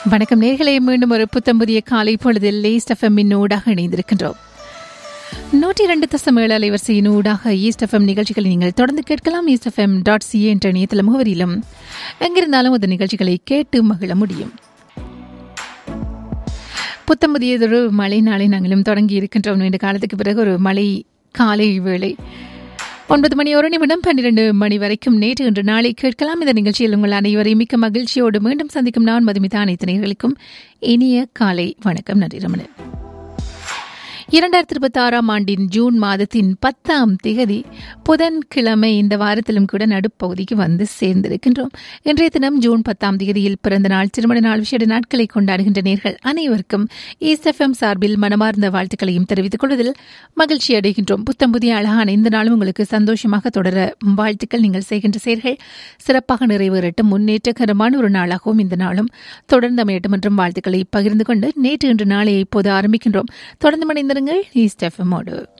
வணக்கம் நேர்களை மீண்டும் ஒரு புத்தம் புதிய காலை பொழுதில் ஈஸ்ட் எஃப்எம்மின் ஊடாக இணைந்திருக்கின்றோம் நூற்றி இரண்டு தசம் ஏழு அலைவரிசையின் ஊடாக ஈஸ்ட் எஃப்எம் நிகழ்ச்சிகளை நீங்கள் தொடர்ந்து கேட்கலாம் ஈஸ்ட் எஃப்எம் டாட் சிஏ என்ற இணையதள முகவரியிலும் எங்கிருந்தாலும் அந்த நிகழ்ச்சிகளை கேட்டு மகிழ முடியும் புத்தம் புதியதொரு மழை நாளை நாங்களும் தொடங்கி இருக்கின்றோம் நீண்ட காலத்துக்கு பிறகு ஒரு மழை காலை வேளை ஒன்பது மணி ஒரு நிமிடம் பன்னிரண்டு மணி வரைக்கும் நேற்று இன்று நாளை கேட்கலாம் இந்த நிகழ்ச்சியில் உங்கள் அனைவரையும் மிக்க மகிழ்ச்சியோடு மீண்டும் சந்திக்கும் நான் மதுமிதா அனைத்து நேர்களுக்கும் இனிய காலை வணக்கம் நன்றி ரமணன் இரண்டாயிரத்தி இருபத்தி ஆறாம் ஆண்டின் ஜூன் மாதத்தின் பத்தாம் திகதி புதன்கிழமை இந்த வாரத்திலும் கூட நடுப்பகுதிக்கு வந்து சேர்ந்திருக்கின்றோம் இன்றைய தினம் ஜூன் பத்தாம் திகதியில் பிறந்த நாள் திருமண நாள் விசேட நாட்களை கொண்டாடுகின்ற நேர்கள் அனைவருக்கும் ஈஸ்ட் எஃப்எம் சார்பில் மனமார்ந்த வாழ்த்துக்களையும் தெரிவித்துக் கொள்வதில் மகிழ்ச்சி அடைகின்றோம் புத்தம் புதிய அழகான இந்த நாளும் உங்களுக்கு சந்தோஷமாக தொடர வாழ்த்துக்கள் நீங்கள் செய்கின்ற செயல்கள் சிறப்பாக நிறைவேறட்டும் முன்னேற்றகரமான ஒரு நாளாகவும் இந்த நாளும் தொடர்ந்து அமையட்டும் என்றும் வாழ்த்துக்களை பகிர்ந்து கொண்டு நேற்று இன்று நாளை இப்போது ஆரம்பிக்கின்றோம் தொடர்ந்து மணிந்திருங்கள் ஈஸ்ட் எஃப்எம்மோடு